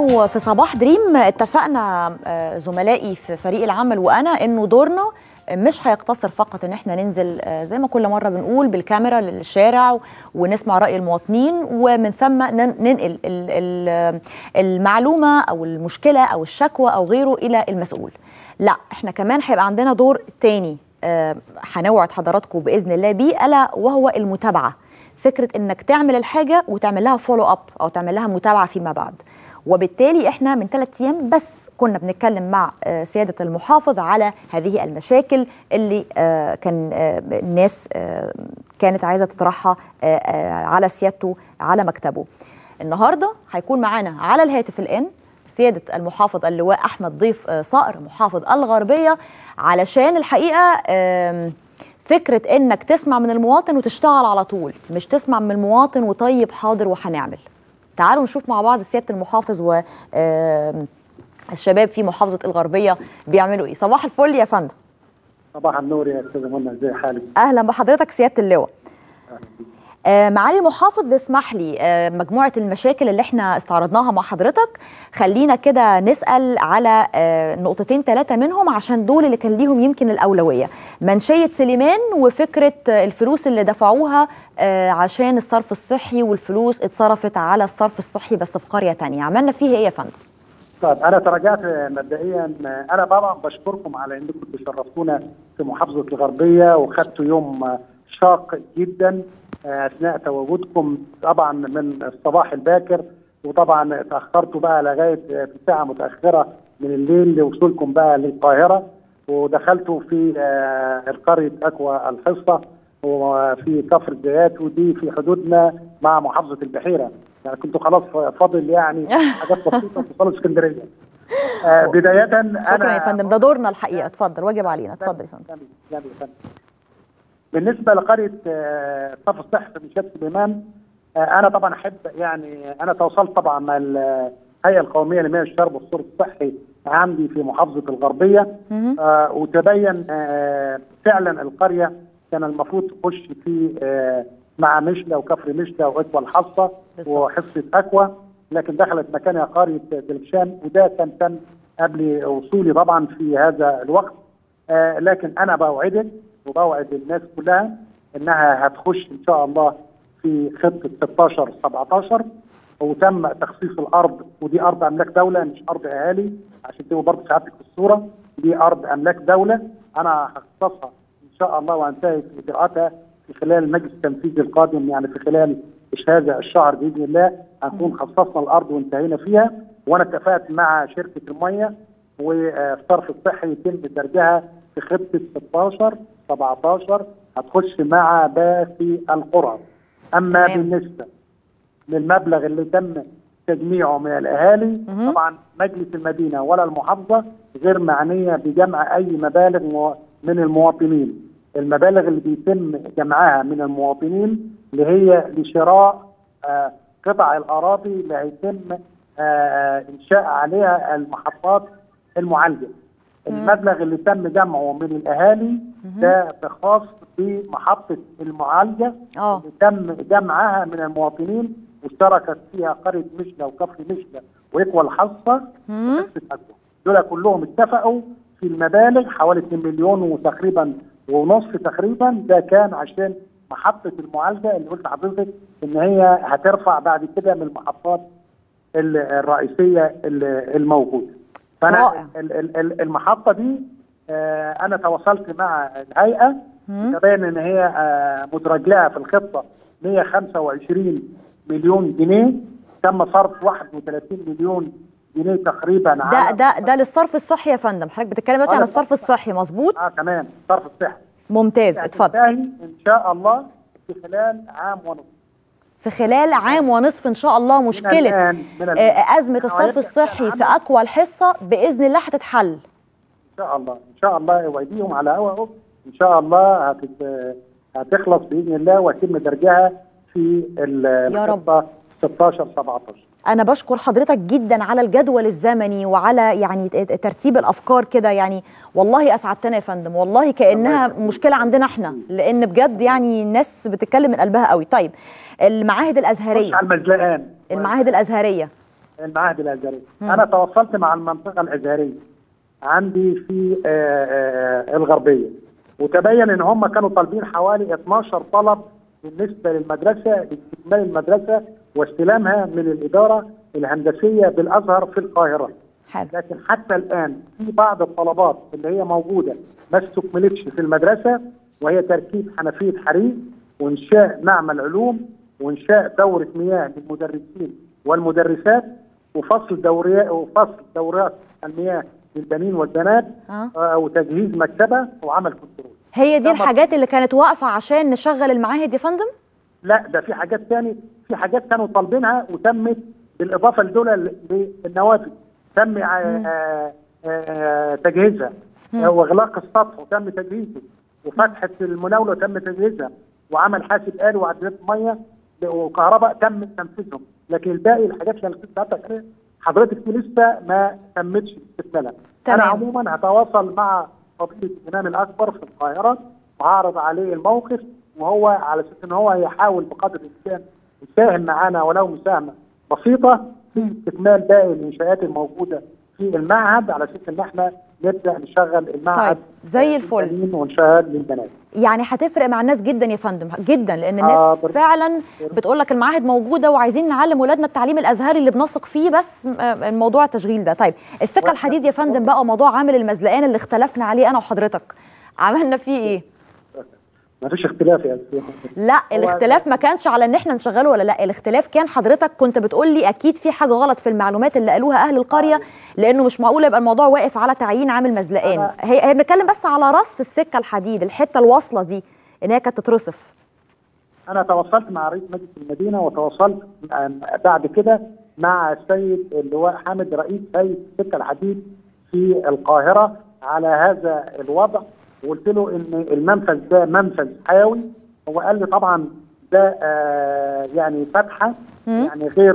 انه في صباح دريم اتفقنا آه، زملائي في فريق العمل وانا انه دورنا مش هيقتصر فقط ان احنا ننزل آه، زي ما كل مره بنقول بالكاميرا للشارع ونسمع راي المواطنين ومن ثم نن- ننقل ال- ال- المعلومه او المشكله او الشكوى او غيره الى المسؤول لا احنا كمان هيبقى عندنا دور تاني آه، هنوعد حضراتكم باذن الله بيه الا وهو المتابعه فكره انك تعمل الحاجه وتعمل لها فولو اب او تعمل لها متابعه فيما بعد وبالتالي احنا من ثلاث ايام بس كنا بنتكلم مع آه، سياده المحافظ على هذه المشاكل اللي آه، كان آه، الناس آه، كانت عايزه تطرحها آه، آه، على سيادته على مكتبه النهارده هيكون معانا على الهاتف الان سياده المحافظ اللواء احمد ضيف آه، صقر محافظ الغربيه علشان الحقيقه آم، فكره انك تسمع من المواطن وتشتغل على طول مش تسمع من المواطن وطيب حاضر وهنعمل تعالوا نشوف مع بعض سياده المحافظ و آم، الشباب في محافظه الغربيه بيعملوا ايه صباح الفل يا فندم صباح النور يا استاذه منى ازي حالك؟ اهلا بحضرتك سياده اللواء آه، معالي المحافظ اسمح لي آه، مجموعة المشاكل اللي احنا استعرضناها مع حضرتك خلينا كده نسأل على آه، نقطتين ثلاثة منهم عشان دول اللي كان ليهم يمكن الأولوية منشية سليمان وفكرة آه، الفلوس اللي دفعوها آه، عشان الصرف الصحي والفلوس اتصرفت على الصرف الصحي بس في قرية تانية عملنا فيها ايه يا فندم؟ طيب انا تراجعت مبدئيا انا طبعا بشكركم على انكم تشرفتونا في محافظه الغربيه وخدتوا يوم شاق جدا اثناء تواجدكم طبعا من الصباح الباكر وطبعا تاخرتوا بقى لغايه في ساعه متاخره من الليل لوصولكم بقى للقاهره ودخلتوا في آه، القريه اكوا الحصه وفي كفر الزيات ودي في حدودنا مع محافظه البحيره يعني كنتوا خلاص فاضل يعني حاجات بسيطه توصلوا اسكندريه آه بدايه انا شكرا يا فندم ده دورنا الحقيقة اتفضل واجب علينا اتفضل يا فندم تمام، تمام يا فندم. بالنسبه لقريه آه، صف الصح في مشيات سليمان آه، انا طبعا احب يعني انا تواصلت طبعا مع الهيئه القوميه لمياه الشرب والصرف الصحي عندي في محافظه الغربيه مهم. آه، وتبين آه، فعلا القريه كان المفروض تخش في آه، مع مشلة وكفر مشلة واكوا الحصه بالظبط. وحصه اكوا لكن دخلت مكانها قريه دلكشان وده كان تم قبل وصولي طبعا في هذا الوقت آه لكن انا بوعدك وبوعد الناس كلها انها هتخش ان شاء الله في خطه 16 17 وتم تخصيص الارض ودي ارض املاك دوله مش ارض اهالي عشان تبقوا برضه سعادتك في الصوره دي ارض املاك دوله انا هخصصها ان شاء الله وانتهي في اجراءاتها في خلال المجلس التنفيذي القادم يعني في خلال مش هذا الشهر باذن الله هنكون خصصنا الارض وانتهينا فيها وانا اتفقت مع شركه الميه والصرف الصحي يتم درجها في خطه 16 17 هتخش مع باقي القرى اما تمام. بالنسبه للمبلغ اللي تم تجميعه من الاهالي مهم. طبعا مجلس المدينه ولا المحافظه غير معنيه بجمع اي مبالغ مو- من المواطنين المبالغ اللي بيتم جمعها من المواطنين اللي هي لشراء آه، قطع الاراضي اللي هيتم آه، انشاء عليها المحطات المعالجه المبلغ اللي تم جمعه من الاهالي ده خاص بمحطه المعالجه اه اللي تم جمعها من المواطنين واشتركت فيها قريه مشلة وكفر مشلة واكوا الحصه مم. وحصه اكوا دول كلهم اتفقوا في المبالغ حوالي 2 مليون وتقريبا ونصف تقريبا ده كان عشان محطه المعالجه اللي قلت لحضرتك ان هي هترفع بعد كده من المحطات ال- الرئيسيه ال- الموجوده فانا رائع. ال- ال- ال- المحطه دي آه، انا تواصلت مع الهيئه مم. تبين ان هي آه، مدرج لها في الخطه 125 مليون جنيه تم صرف 31 مليون جنيه تقريبا ده على ده ده للصرف الصحي يا فندم حضرتك بتتكلم دلوقتي آه، عن ده الصرف الصحي مظبوط اه تمام صرف الصحي ممتاز اتفضل هتنتهي ان شاء الله في خلال عام ونصف في خلال عام ونصف ان شاء الله من مشكله الآن من الآن. آه، ازمه إحنا الصرف هيبدأ الصحي في العمل اقوى الحصه باذن الله هتتحل ان شاء الله ان شاء الله اوعديهم على هواهم ان شاء الله هتت... هتخلص باذن الله ويتم درجها في ال- يا رب. الخطه 16 17 انا بشكر حضرتك جدا على الجدول الزمني وعلى يعني ت- ت- ترتيب الافكار كده يعني والله اسعدتنا يا فندم والله كانها الله يخليك. مشكله عندنا احنا لان بجد يعني الناس بتتكلم من قلبها قوي طيب المعاهد خش الازهريه على المزلقان المعاهد الازهريه المعاهد الازهريه انا تواصلت مع المنطقه الازهريه عندي في آه، آه، الغربيه وتبين ان هم كانوا طالبين حوالي 12 طلب بالنسبه للمدرسه لاستكمال المدرسه واستلامها من الاداره الهندسيه بالازهر في القاهره حلو لكن حتى الان في بعض الطلبات اللي هي موجوده ما استكملتش في المدرسه وهي تركيب حنفيه حريق وانشاء معمل علوم وانشاء دوره مياه للمدرسين والمدرسات وفصل دوريات وفصل دورات المياه للبنين والبنات آه. آه وتجهيز مكتبه وعمل كنترول هي دي طبعاً. الحاجات اللي كانت واقفه عشان نشغل المعاهد يا فندم لا ده في حاجات تاني في حاجات كانوا طالبينها وتمت بالاضافه لدول للنوافذ تم آه، آه، آه، تجهيزها آه، واغلاق السطح وتم تجهيزه وفتحه المناوله وتم تجهيزها وعمل حاسب آلي وعدادات ميه وكهرباء تم تنفيذهم لكن الباقي الحاجات اللي انا كنت ساعتك عليها حضرتك دي لسه ما تمتش استكمالها تمام. انا عموما هتواصل مع فضيله الامام الاكبر في القاهره وهعرض عليه الموقف وهو على اساس ان هو يحاول بقدر الامكان يساهم معانا ولو مساهمه بسيطه في استكمال باقي الانشاءات الموجوده في المعهد على اساس ان احنا نبدا نشغل المعهد طيب، زي آه، الفل. للبنين ونشغل للبنات يعني هتفرق مع الناس جدا يا فندم جدا لان الناس آه، بر- فعلا بتقول لك المعاهد موجوده وعايزين نعلم ولادنا التعليم الازهري اللي بنثق فيه بس آه، الموضوع التشغيل ده طيب السكه واحنا- الحديد يا فندم بقى موضوع عامل المزلقان اللي اختلفنا عليه انا وحضرتك عملنا فيه ايه ما فيش اختلاف يا أستاذ. لا الاختلاف ما كانش على ان احنا نشغله ولا لا الاختلاف كان حضرتك كنت بتقول لي اكيد في حاجه غلط في المعلومات اللي قالوها اهل القريه لانه مش معقول يبقى الموضوع واقف على تعيين عامل مزلقان أنا- هي هي بنتكلم بس على رصف السكه الحديد الحته الواصله دي ان هي كانت تترصف انا تواصلت مع رئيس مجلس المدينه وتواصلت آم، بعد كده مع السيد اللواء حامد رئيس هيئه السكه الحديد في القاهره على هذا الوضع وقلت له ان المنفذ ده منفذ حيوي هو قال لي طبعا ده آه يعني فتحه يعني غير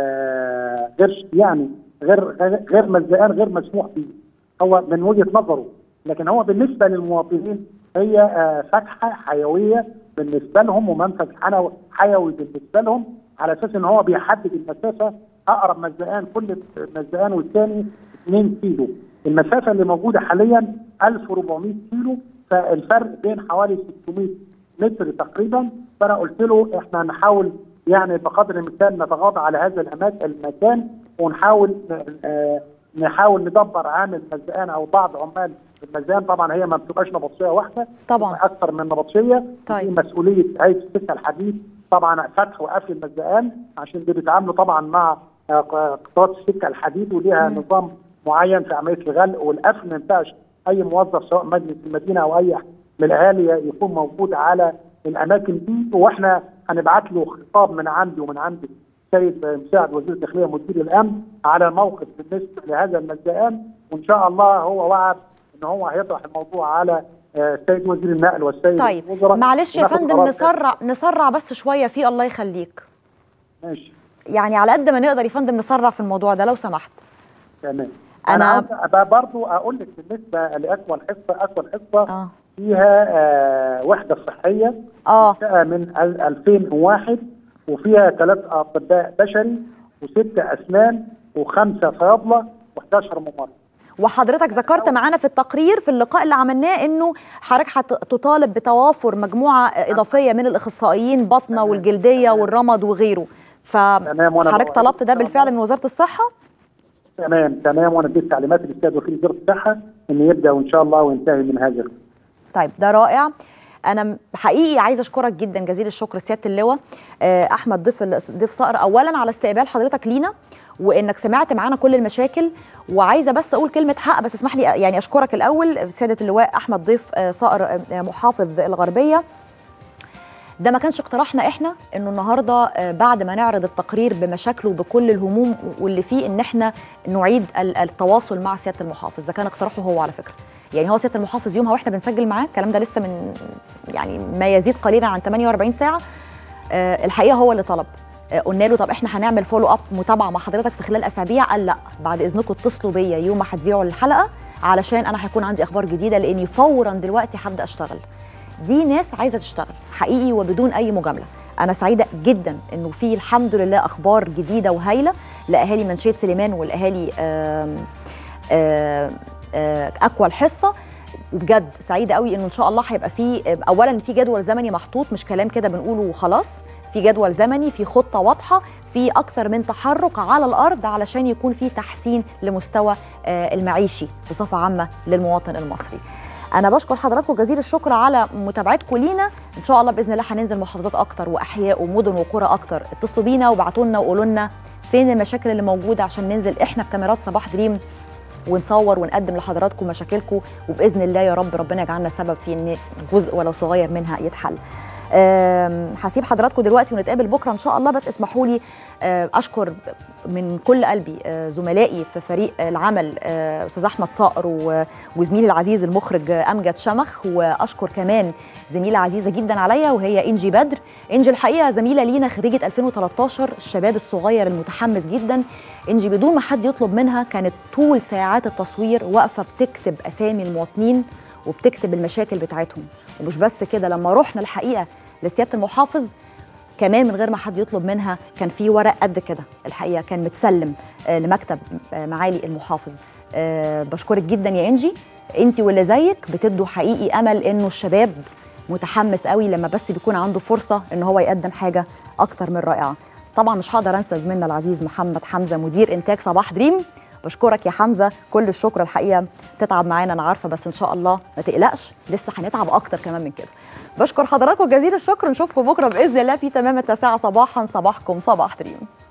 آه غير يعني غير غير- غير مزقان غير مسموح به هو من وجهه نظره لكن هو بالنسبه للمواطنين هي آه، فتحه حيويه بالنسبه لهم ومنفذ حنو- حيوي بالنسبه لهم على اساس ان هو بيحدد المسافه اقرب مزقان كل مزقان والثاني 2 كيلو المسافه اللي موجوده حاليا 1400 كيلو فالفرق بين حوالي 600 متر تقريبا فانا قلت له احنا هنحاول يعني بقدر الامكان نتغاضى على هذا الاماكن المكان ونحاول ن- آه، نحاول ندبر عامل مزقان او بعض عمال المزقان طبعا هي ما بتبقاش نبطشيه واحده طبعا. بتبقى اكثر من نبطشيه طيب. دي مسؤوليه هيئه السكه الحديد طبعا فتح وقفل المزقان عشان دي بيتعاملوا طبعا مع آه، قطاعات السكه الحديد وليها نظام معين في عمليه الغلق والقفل ما ينفعش اي موظف سواء مجلس المدينه او اي من الاهالي يكون موجود على الاماكن دي واحنا هنبعت له خطاب من عندي ومن عند السيد مساعد وزير الداخليه مدير الامن على موقف بالنسبه لهذا المزقان وان شاء الله هو وعد ان هو هيطرح الموضوع على آه، السيد وزير النقل والسيد طيب الوزراء معلش يا وناخد فندم قرار نسرع نسرع بس شويه فيه الله يخليك ماشي يعني على قد ما نقدر يا فندم نسرع في الموضوع ده لو سمحت تمام أنا- انا عاوز أبقى برضو اقول لك بالنسبه لاقوى الحصه اقوى الحصه اه فيها آه وحده صحيه اه منشأة من ال- 2001 وفيها ثلاث اطباء بشري وسته اسنان وخمسه صيادله و11 ممرض وحضرتك ذكرت معانا في التقرير في اللقاء اللي عملناه انه حضرتك هتطالب بتوافر مجموعه اضافيه من الاخصائيين بطنه تمام. والجلديه تمام. والرمد وغيره تمام، وأنا فحضرتك بوعدك طلبت ده إن شاء بالفعل الله. من وزاره الصحه تمام تمام وانا اديت تعليمات للاستاذ وكيل وزاره الصحه ان يبدا وان شاء الله وينتهي من هذا الخط. طيب ده رائع انا م- حقيقي عايزه اشكرك جدا جزيل الشكر سياده اللواء آه، احمد ضيف ال- ضيف صقر اولا على استقبال حضرتك لينا وانك سمعت معانا كل المشاكل وعايزه بس اقول كلمه حق بس اسمح لي يعني اشكرك الاول سياده اللواء احمد ضيف آه، صقر آه، محافظ الغربيه ده ما كانش اقتراحنا احنا انه النهارده آه، بعد ما نعرض التقرير بمشاكله بكل الهموم واللي فيه ان احنا نعيد ال- التواصل مع سياده المحافظ ده كان اقتراحه هو على فكره يعني هو سياده المحافظ يومها واحنا بنسجل معاه الكلام ده لسه من يعني ما يزيد قليلا عن 48 ساعه آه، الحقيقه هو اللي طلب آه، قلنا له طب احنا هنعمل فولو اب متابعه مع حضرتك في خلال اسابيع قال لا بعد اذنكم اتصلوا بيا يوم ما هتذيعوا الحلقه علشان انا هيكون عندي اخبار جديده لاني فورا دلوقتي هبدا اشتغل دي ناس عايزه تشتغل حقيقي وبدون اي مجامله انا سعيده جدا انه في الحمد لله اخبار جديده وهايله لاهالي منشيه سليمان والاهالي آم، آم، آه، اكوا الحصه وبجد سعيده قوي انه ان شاء الله هيبقى في اولا في جدول زمني محطوط مش كلام كده بنقوله وخلاص في جدول زمني في خطه واضحه في اكثر من تحرك على الارض علشان يكون في تحسين لمستوى آه، المعيشي بصفه عامه للمواطن المصري انا بشكر حضراتكم جزيل الشكر على متابعتكم لينا ان شاء الله باذن الله هننزل محافظات اكتر واحياء ومدن وقرى اكتر اتصلوا بينا وابعتوا لنا وقولوا لنا فين المشاكل اللي موجوده عشان ننزل احنا بكاميرات صباح دريم ونصور ونقدم لحضراتكم مشاكلكم وباذن الله يا رب ربنا يجعلنا سبب في ان جزء ولو صغير منها يتحل أم، هسيب حضراتكم دلوقتي ونتقابل بكره ان شاء الله بس اسمحوا لي أه، اشكر من كل قلبي أه، زملائي في فريق العمل أه، استاذ احمد صقر و- وزميلي العزيز المخرج امجد شمخ واشكر كمان زميله عزيزه جدا عليا وهي انجي بدر انجي الحقيقه زميله لينا خريجه 2013 الشباب الصغير المتحمس جدا انجي بدون ما حد يطلب منها كانت طول ساعات التصوير واقفه بتكتب اسامي المواطنين وبتكتب المشاكل بتاعتهم ومش بس كده لما رحنا الحقيقه لسياده المحافظ كمان من غير ما حد يطلب منها كان في ورق قد كده الحقيقه كان متسلم آه، لمكتب آه، معالي المحافظ آه، بشكرك جدا يا انجي انت واللي زيك بتدوا حقيقي امل انه الشباب متحمس قوي لما بس بيكون عنده فرصه ان هو يقدم حاجه اكتر من رائعه طبعا مش هقدر انسى زميلنا العزيز محمد حمزه مدير انتاج صباح دريم بشكرك يا حمزه كل الشكر الحقيقه تتعب معانا انا عارفه بس ان شاء الله ما تقلقش لسه هنتعب اكتر كمان من كده بشكر حضراتكم جزيل الشكر نشوفكم بكره باذن الله في تمام التاسعه صباحا صباحكم صباح دريم